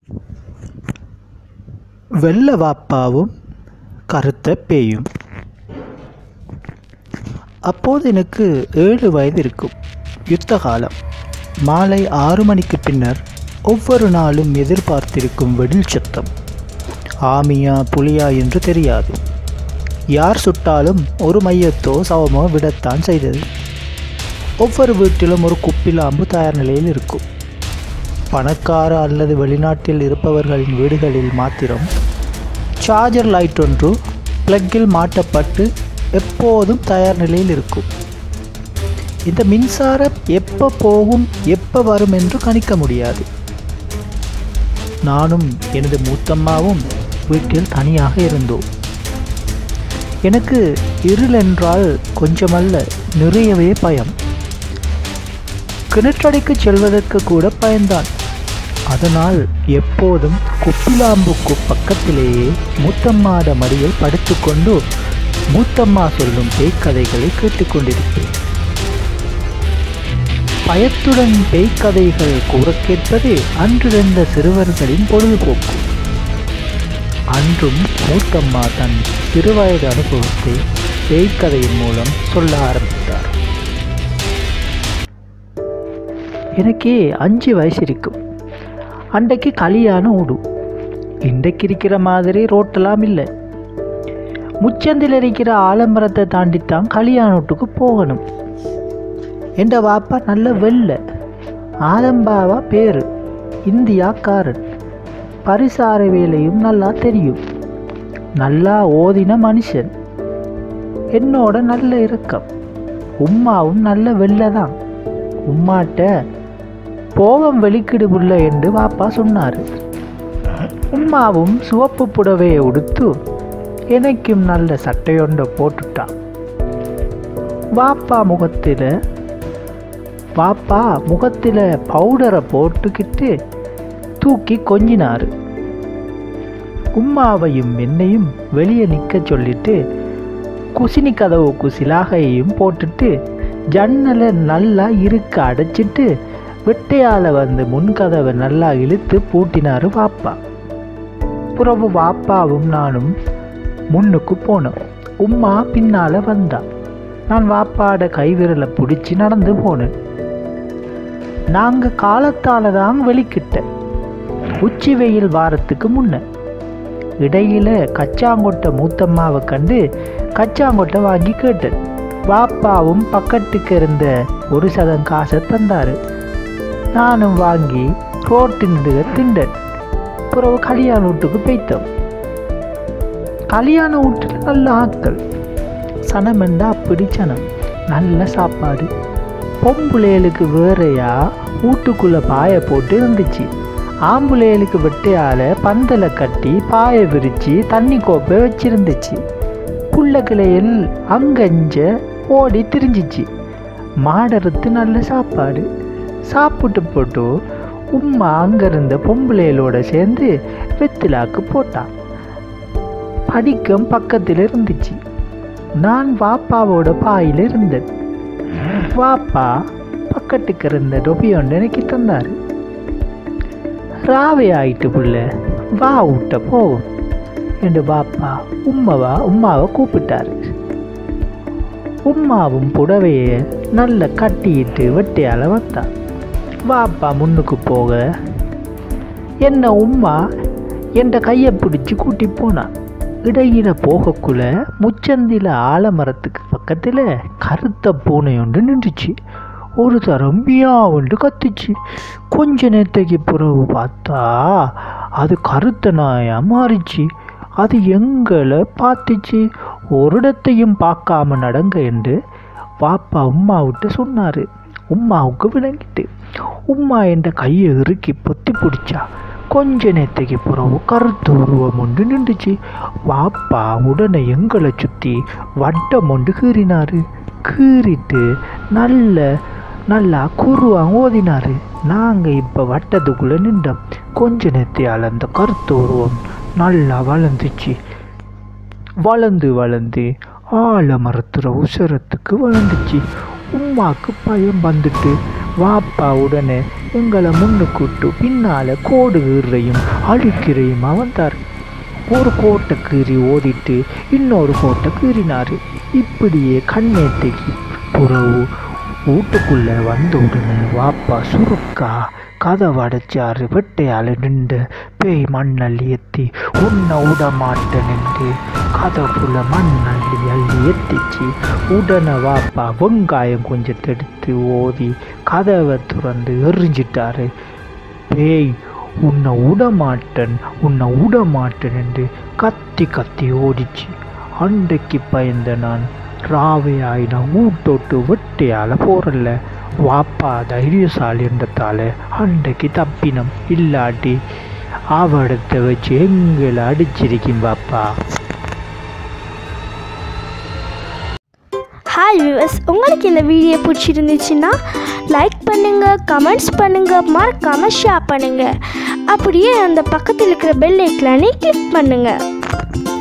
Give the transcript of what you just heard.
வெள்ளை வாப்பாவும் கருத்த பேயும் அப்போது எனக்கு ஏழு வயது இருக்கும் யுத்த காலம் மாலை ஆறு மணிக்கு பின்னர் ஒவ்வொரு நாளும் எதிர்பார்த்திருக்கும் வெடில் சத்தம் ஆமியா புலியா என்று தெரியாது யார் சுட்டாலும் ஒரு மையத்தோ சவமோ விடத்தான் செய்தது ஒவ்வொரு வீட்டிலும் ஒரு குப்பிலாம்பு தயார் நிலையில் இருக்கும் பணக்கார அல்லது வெளிநாட்டில் இருப்பவர்களின் வீடுகளில் மாத்திரம் சார்ஜர் லைட் ஒன்று பிளக்கில் மாட்டப்பட்டு எப்போதும் தயார் நிலையில் இருக்கும் இந்த மின்சாரம் எப்போ போகும் எப்போ வரும் என்று கணிக்க முடியாது நானும் எனது மூத்தம்மாவும் வீட்டில் தனியாக இருந்தோம் எனக்கு இருள் என்றால் கொஞ்சமல்ல நிறையவே பயம் கிணற்றடைக்கு செல்வதற்கு கூட பயந்தான் அதனால் எப்போதும் குப்பிலாம்புக்கு பக்கத்திலேயே மூத்தம்மாட மடியில் படுத்துக்கொண்டு மூத்தம்மா சொல்லும் பேய்க்கதைகளை கேட்டுக்கொண்டிருப்பேன் பயத்துடன் பேய்க்கதைகள் கூற கேட்பது அன்றிருந்த சிறுவர்களின் பொழுதுபோக்கு அன்றும் மூத்தம்மா தன் சிறுவயது அனுபவத்தை பேய்க்கதையின் மூலம் சொல்ல ஆரம்பித்தார் எனக்கே அஞ்சு வயசு இருக்கும் அன்றைக்கு கல்யாணம் ஊடு இன்றைக்கு இருக்கிற மாதிரி ரோட்டெல்லாம் இல்லை முச்சந்தில் இருக்கிற ஆலமரத்தை தாண்டித்தான் கல்யாண வீட்டுக்கு போகணும் என்ற வாப்பா நல்ல வெள்ளை ஆலம்பாவா பேரு இந்தியாக்காரன் பரிசார வேலையும் நல்லா தெரியும் நல்லா ஓதின மனுஷன் என்னோட நல்ல இறக்கம் உம்மாவும் நல்ல வெள்ளை தான் உம்மாட்ட போகம் வெளிக்கிடு புள்ள என்று வாப்பா சொன்னார் உம்மாவும் சிவப்பு புடவையை உடுத்து எனக்கும் நல்ல சட்டையொன்றை போட்டுட்டான் வாப்பா முகத்தில் வாப்பா முகத்தில் பவுடரை போட்டுக்கிட்டு தூக்கி கொஞ்சினார் உம்மாவையும் என்னையும் வெளியே நிற்க சொல்லிட்டு குசினி கதவுக்கு சிலாகையையும் போட்டுட்டு ஜன்னலை நல்லா இருக்க அடைச்சிட்டு வெட்டையால வந்து முன்கதவை நல்லா இழுத்து பூட்டினாரு வாப்பா புறவு வாப்பாவும் நானும் முன்னுக்கு போனோம் உம்மா பின்னால வந்தா நான் வாப்பாட கைவிரலை பிடிச்சி நடந்து போனேன் நாங்க காலத்தால தான் வெளிக்கிட்ட உச்சி வெயில் வாரத்துக்கு முன்ன இடையில கச்சாங்கொட்டை மூத்தம்மாவை கண்டு கச்சாங்கொட்டை வாங்கி கேட்டேன் வாப்பாவும் பக்கத்துக்கு இருந்த ஒரு சதம் காசை தந்தாரு நானும் வாங்கி ரோட்டு நடுக திண்டேன் பிறகு கல்யாண வீட்டுக்கு போய்த்தோம் கல்யாண வீட்டில் நல்ல ஆட்கள் சனமெண்டா அப்படி சனம் நல்ல சாப்பாடு பொம்புளைகளுக்கு வேறையா வீட்டுக்குள்ளே பாய போட்டு இருந்துச்சு ஆம்புளைகளுக்கு வெட்டையால் பந்தலை கட்டி பாயை விரித்து தண்ணி கோப்பை வச்சிருந்துச்சு புள்ள கிளையில் அங்கஞ்ச ஓடி திரிஞ்சிச்சு மாடறுத்து நல்ல சாப்பாடு சாப்பிட்டு போட்டு உம்மா அங்கிருந்த பொம்பளைகளோட சேர்ந்து வெத்திலாக்கு போட்டான் படிக்கம் பக்கத்தில் இருந்துச்சு நான் வாப்பாவோட பாயில் இருந்தேன் வாப்பா பக்கத்துக்கு இருந்த டொபி ஒன்று எனக்கு தந்தார் ராவே ஆயிட்டு புள்ள வா விட்ட போவோம் என்று பாப்பா உம்மாவா உம்மாவை கூப்பிட்டாரு உம்மாவும் புடவைய நல்ல கட்டிட்டு வெட்டையால் வந்தா வாப்பா முன்னுக்கு போக என்ன உம்மா என்ற கையை பிடிச்சி கூட்டி போனான் இடையில போகக்குள்ள முச்சந்தில ஆலமரத்துக்கு பக்கத்தில் கருத்த பூனை ஒன்று நின்றுச்சு ஒரு தரம் மியாவுண்டு கத்துச்சு கொஞ்ச நேரத்துக்கு பிறகு பார்த்தா அது கருத்த நாயா மாறிச்சு அது எங்களை பார்த்துச்சு ஒரு இடத்தையும் பார்க்காம நடங்க என்று பாப்பா உம்மாவிட்ட சொன்னார் உம்மாவுக்கு விளங்கிட்டு உம்மா என்ற கையை இறுக்கி பொத்தி பிடிச்சா கொஞ்ச நேரத்துக்கு பிறகு கருத்து உருவம் ஒன்று நின்றுச்சு வாப்பா உடனே எங்களை சுற்றி வட்டம் ஒன்று கீறினாரு கீறிட்டு நல்ல நல்லா குருவாங்க ஓதினாரு நாங்கள் இப்போ வட்டத்துக்குள்ளே நின்றோம் கொஞ்ச நேரத்தையால் அந்த கருத்து உருவம் நல்லா வளர்ந்துச்சு வளர்ந்து வளர்ந்து ஆலமரத்துற உசரத்துக்கு வளர்ந்துச்சு உம்மாக்கு பயம் வந்துட்டு வாப்பா உடனே எங்களை முன்னுக்கூட்டு பின்னால கோடு கீறையும் அழுக்கிறையுமா வந்தார் ஒரு கோட்டை கீறி ஓதிட்டு இன்னொரு கோட்டை கீறினாரு இப்படியே கண்ணேத்துக்கு புறவு வீட்டுக்குள்ள வந்த உடனே வாப்பா சுருக்கா கதவை அடைச்சாரு வெட்டையால் நின்று பேய் மண்ணள்ளி ஏத்தி உன்னை விட மாட்டேன் என்று கதவுல மண்ணள்ளி அள்ளி எத்திச்சு உடனே வாப்பா வெங்காயம் கொஞ்சத்தை எடுத்து ஓதி கதவை துறந்து எறிஞ்சிட்டாரு பேய் உன்னை விடமாட்டேன் உன்னை விடமாட்டேன் என்று கத்தி கத்தி ஓடிச்சு அன்றைக்கு பயந்த நான் ராவையாய் நான் ஊட்டோட்டு வெட்டையால போறல வாப்பா தைரியசாலி என்றதால அன்றைக்கு தப்பினம் இல்லாட்டி அவடத்தை வச்சு எங்களை அடிச்சிருக்கும் பாப்பா ஹாய் வியூவர்ஸ் உங்களுக்கு இந்த வீடியோ பிடிச்சிருந்துச்சுன்னா லைக் பண்ணுங்கள் கமெண்ட்ஸ் பண்ணுங்கள் மறக்காமல் ஷேர் பண்ணுங்கள் அப்படியே அந்த பக்கத்தில் இருக்கிற பெல் ஐக்கனை கிளிக் பண்ணுங்கள்